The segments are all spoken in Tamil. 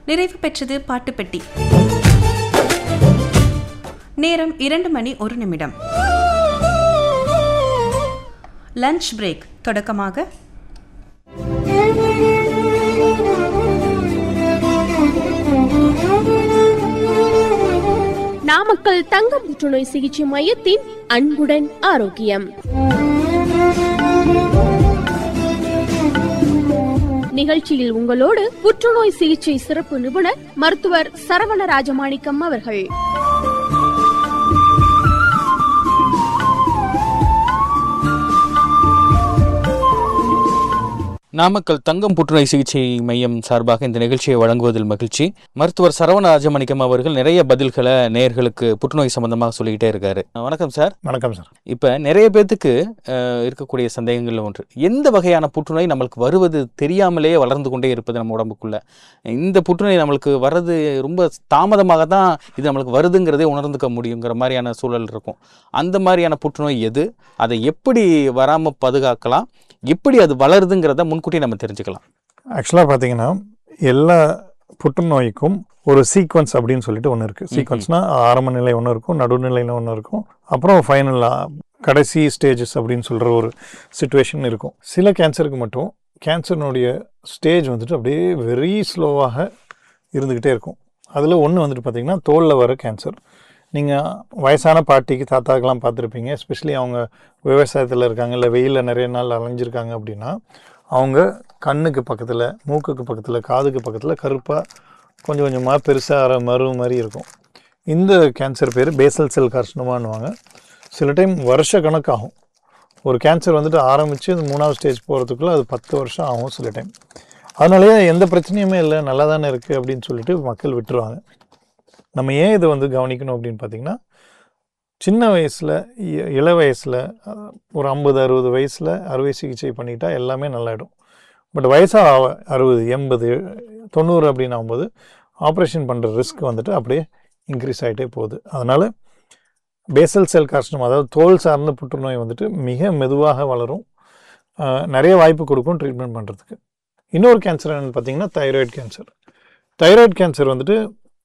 நிறைவு பெற்றது பாட்டுப்பெட்டி நேரம் இரண்டு மணி ஒரு நிமிடம் லஞ்ச் பிரேக் தொடக்கமாக நாமக்கல் தங்க புற்றுநோய் சிகிச்சை மையத்தின் அன்புடன் ஆரோக்கியம் நிகழ்ச்சியில் உங்களோடு புற்றுநோய் சிகிச்சை சிறப்பு நிபுணர் மருத்துவர் சரவண ராஜமாணிக்கம் அவர்கள் நாமக்கல் தங்கம் புற்றுநோய் சிகிச்சை மையம் சார்பாக இந்த நிகழ்ச்சியை வழங்குவதில் மகிழ்ச்சி மருத்துவர் சரவண ராஜமணிக்கம் அவர்கள் நிறைய பதில்களை நேயர்களுக்கு புற்றுநோய் சம்பந்தமாக சொல்லிக்கிட்டே இருக்காரு வணக்கம் சார் வணக்கம் சார் இப்போ நிறைய பேர்த்துக்கு அஹ், இருக்கக்கூடிய சந்தேகங்கள் ஒன்று எந்த வகையான புற்றுநோய் நம்மளுக்கு வருவது தெரியாமலே வளர்ந்து கொண்டே இருப்பது நம்ம உடம்புக்குள்ள இந்த புற்றுநோய் நம்மளுக்கு வர்றது ரொம்ப தாமதமாக தான் இது நம்மளுக்கு வருதுங்கிறதே உணர்ந்துக்க முடியுங்கிற மாதிரியான சூழல் இருக்கும் அந்த மாதிரியான புற்றுநோய் எது அதை எப்படி வராமல் பாதுகாக்கலாம் எப்படி அது வளருதுங்கிறத முன்கூட்டி நம்ம தெரிஞ்சுக்கலாம் ஆக்சுவலாக பார்த்தீங்கன்னா எல்லா புற்றுநோய்க்கும் ஒரு சீக்வன்ஸ் அப்படின்னு சொல்லிட்டு ஒன்று இருக்குது சீக்வன்ஸ்னா ஆரம்ப நிலை ஒன்று இருக்கும் நடுநிலையில் ஒன்று இருக்கும் அப்புறம் ஃபைனலாக கடைசி ஸ்டேஜஸ் அப்படின்னு சொல்கிற ஒரு சுச்சுவேஷன் இருக்கும் சில கேன்சருக்கு மட்டும் கேன்சர்னுடைய ஸ்டேஜ் வந்துட்டு அப்படியே வெரி ஸ்லோவாக இருந்துக்கிட்டே இருக்கும் அதில் ஒன்று வந்துட்டு பார்த்தீங்கன்னா தோலில் வர கேன்சர் நீங்கள் வயசான பாட்டிக்கு தாத்தாக்கெல்லாம் பார்த்துருப்பீங்க எஸ்பெஷலி அவங்க விவசாயத்தில் இருக்காங்க இல்லை வெயிலில் நிறைய நாள் அலைஞ்சிருக்காங்க அப்படின்னா அவங்க கண்ணுக்கு பக்கத்தில் மூக்குக்கு பக்கத்தில் காதுக்கு பக்கத்தில் கருப்பாக கொஞ்சம் கொஞ்சமாக பெருசாக மறு மாதிரி இருக்கும் இந்த கேன்சர் பேர் பேசல் செல் கார்சினோமான்னுவாங்க சில டைம் வருஷ கணக்காகும் ஒரு கேன்சர் வந்துட்டு ஆரம்பித்து அது மூணாவது ஸ்டேஜ் போகிறதுக்குள்ளே அது பத்து வருஷம் ஆகும் சில டைம் அதனாலேயே எந்த பிரச்சனையுமே இல்லை நல்லா தானே இருக்குது அப்படின்னு சொல்லிட்டு மக்கள் விட்டுருவாங்க நம்ம ஏன் இதை வந்து கவனிக்கணும் அப்படின்னு பார்த்தீங்கன்னா சின்ன வயசில் இள வயசில் ஒரு ஐம்பது அறுபது வயசில் அறுவை சிகிச்சை பண்ணிட்டா எல்லாமே நல்லாயிடும் பட் வயசாக அறுபது எண்பது தொண்ணூறு அப்படின்னு ஆகும்போது ஆப்ரேஷன் பண்ணுற ரிஸ்க் வந்துட்டு அப்படியே இன்க்ரீஸ் ஆகிட்டே போகுது அதனால் பேசல் செல் கார்சினம் அதாவது தோல் சார்ந்த புற்றுநோய் வந்துட்டு மிக மெதுவாக வளரும் ஆஹ் நிறைய வாய்ப்பு கொடுக்கும் ட்ரீட்மெண்ட் பண்ணுறதுக்கு இன்னொரு கேன்சர் என்னென்னு பார்த்தீங்கன்னா தைராய்டு கேன்சர் தைராய்டு கேன்சர் வந்துட்டு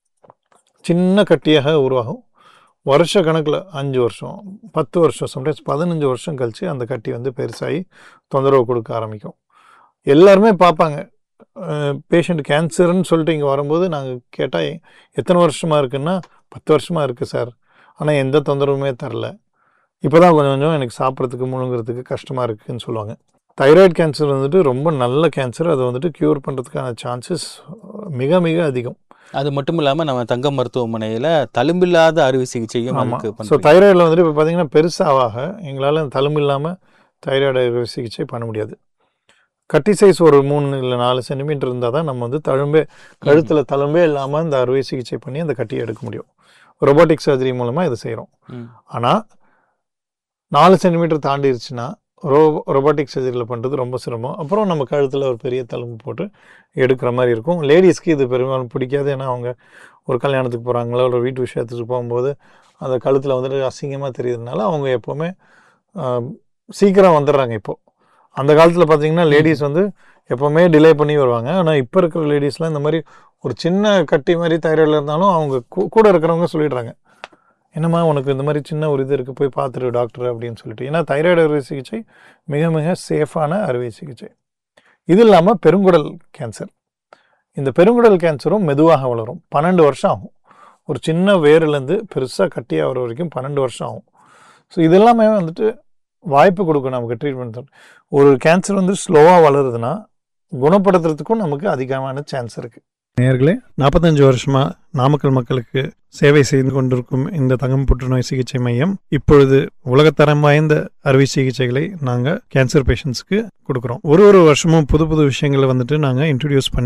சின்ன கட்டியாக உருவாகும் வருஷ கணக்கில் அஞ்சு வருஷம் பத்து வருஷம் சம்டைம்ஸ் பதினஞ்சு வருஷம் கழித்து அந்த கட்டி வந்து பெருசாகி தொந்தரவு கொடுக்க ஆரம்பிக்கும் எல்லாருமே பார்ப்பாங்க பேஷண்ட் கேன்சர்னு சொல்லிட்டு இங்கே வரும்போது நாங்கள் கேட்டால் எத்தனை வருஷமாக இருக்குன்னா பத்து வருஷமாக இருக்குது சார் ஆனால் எந்த தொந்தரவுமே தரல இப்போ தான் கொஞ்சம் கொஞ்சம் எனக்கு சாப்பிட்றதுக்கு முழுங்குறதுக்கு கஷ்டமாக இருக்குதுன்னு சொல்லுவாங்க தைராய்டு கேன்சர் வந்துட்டு ரொம்ப நல்ல கேன்சர் அதை வந்துட்டு க்யூர் பண்ணுறதுக்கான சான்சஸ் மிக மிக அதிகம் அது மட்டும் இல்லாமல் நம்ம தங்கம் மருத்துவமனையில் தழும்பில்லாத அறுவை சிகிச்சையும் ஆமாம் நமக்கு ஸோ பண்றீங்க. தைராய்டில் வந்துட்டு இப்போ பார்த்தீங்கன்னா பெருசாக எங்களால் தழும்பு இல்லாமல் தைராய்டு அறுவை சிகிச்சை பண்ண முடியாது கட்டி சைஸ் ஒரு மூணு இல்லை நாலு சென்டிமீட்டர் இருந்தால் தான் நம்ம வந்து தழும்பே கழுத்தில் தழும்பே இல்லாமல் இந்த அறுவை சிகிச்சை பண்ணி அந்த கட்டியை எடுக்க முடியும் ரொபோட்டிக் சர்ஜரி மூலமாக இது செய்கிறோம் ம். ஆனால் நாலு சென்டிமீட்டர் தாண்டிருச்சுன்னா ரோ ரொபோட்டிக் சர்ஜரியில் பண்ணுறது ரொம்ப சிரமம் அப்புறம் நம்ம கழுத்தில் ஒரு பெரிய தழும்பு போட்டு எடுக்கிற மாதிரி இருக்கும் லேடிஸ்க்கு இது பெரும்பாலும் பிடிக்காது ஏன்னா அவங்க ஒரு கல்யாணத்துக்கு போகிறாங்களோ ஒரு வீட்டு விஷயத்துக்கு போகும்போது அந்த கழுத்தில் வந்துட்டு அசிங்கமாக தெரியுதுனால அவங்க எப்போவுமே ஆம், சீக்கிரம் வந்துடுறாங்க இப்போது அந்த காலத்தில் பார்த்தீங்கன்னா லேடிஸ் வந்து எப்போவுமே டிலே பண்ணி வருவாங்க ஆனால் இப்போ இருக்கிற லேடிஸ்லாம் இந்த மாதிரி ஒரு சின்ன கட்டி மாதிரி தைராய்டில் இருந்தாலும் அவங்க கூ- கூட இருக்கிறவங்க சொல்லிடுறாங்க என்னம்மா உனக்கு இந்த மாதிரி சின்ன ஒரு இது இருக்குது போய் பார்த்துரு டாக்டர் அப்படின்னு சொல்லிட்டு ஏன்னா தைராய்டு அறுவை சிகிச்சை மிக மிக சேஃபான அறுவை சிகிச்சை இது இல்லாமல் பெருங்குடல் கேன்சர் இந்த பெருங்குடல் கேன்சரும் மெதுவாக வளரும் பன்னெண்டு வருஷம் ஆகும் ஒரு சின்ன வேர்லேருந்து பெருசாக கட்டியாக வர வரைக்கும் பன்னெண்டு வருஷம் ஆகும் ஸோ இதெல்லாமே வந்துட்டு வாய்ப்பு கொடுக்கும் நமக்கு ட்ரீட்மெண்ட் ஒரு கேன்சர் வந்து ஸ்லோவாக வளருதுன்னா குணப்படுத்துறதுக்கும் நமக்கு அதிகமான சான்ஸ் இருக்குது நேர்களே நாற்பத்தஞ்சு வருஷமா நாமக்கல் மக்களுக்கு சேவை செய்து கொண்டிருக்கும் இந்த தங்கம் புற்றுநோய் சிகிச்சை மையம் இப்பொழுது உலகத்தரம் வாய்ந்த அறுவை சிகிச்சைகளை நாங்கள் கேன்சர் பேஷண்ட்ஸ்க்கு கொடுக்குறோம் ஒரு ஒரு வருஷமும் புது புது விஷயங்களை வந்துட்டு நாங்கள் இன்ட்ரடியூஸ் பண்ணி